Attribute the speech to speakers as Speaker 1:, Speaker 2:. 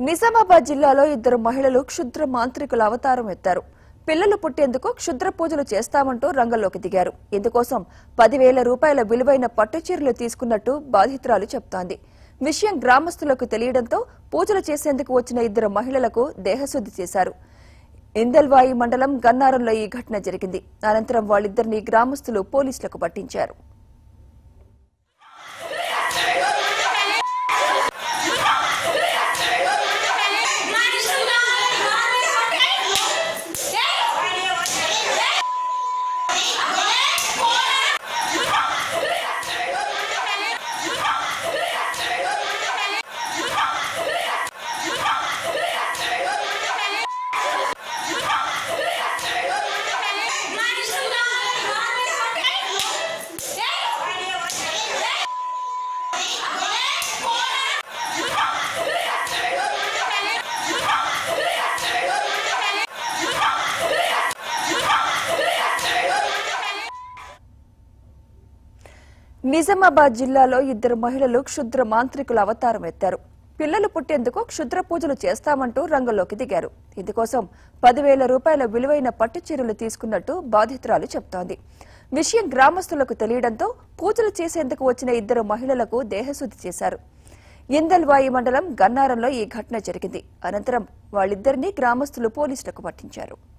Speaker 1: నిజామాబాద్ జిల్లాలో ఇద్దరు మహిళలు క్షుద్ర మాంత్రికుల అవతారం ఎత్తారు పిల్లలు పుట్టేందుకు క్షుద్ర పూజలు చేస్తామంటూ రంగంలోకి దిగారు ఇందుకోసం పదివేల రూపాయల విలువైన పట్టుచీరలు తీసుకున్నట్టు బాధితురాలు చెప్తోంది విషయం గ్రామస్తులకు తెలియడంతో పూజలు చేసేందుకు వచ్చిన ఇద్దరు మహిళలకు దేహశుద్ధి చేశారు ఇందల్వాయి మండలం గన్నారంలో ఈ ఘటన జరిగింది అనంతరం వాళ్ళిద్దరిని గ్రామస్తులు పోలీసులకు పట్టించారు నిజామాబాద్ జిల్లాలో ఇద్దరు మహిళలు క్షుద్ర మాంత్రికుల అవతారం ఎత్తారు పిల్లలు పుట్టేందుకు క్షుద్ర పూజలు చేస్తామంటూ రంగంలోకి దిగారు ఇందుకోసం పదివేల రూపాయల విలువైన పట్టు చీరలు తీసుకున్నట్టు బాధితురాలు చెప్తోంది విషయం గ్రామస్తులకు తెలియడంతో పూజలు చేసేందుకు వచ్చిన ఇద్దరు మహిళలకు దేహశుద్ధి చేశారు ఇందల్వాయి మండలం గన్నారంలో ఈ ఘటన జరిగింది అనంతరం వాళ్ళిద్దరినీ గ్రామస్తులు పోలీసులకు పట్టించారు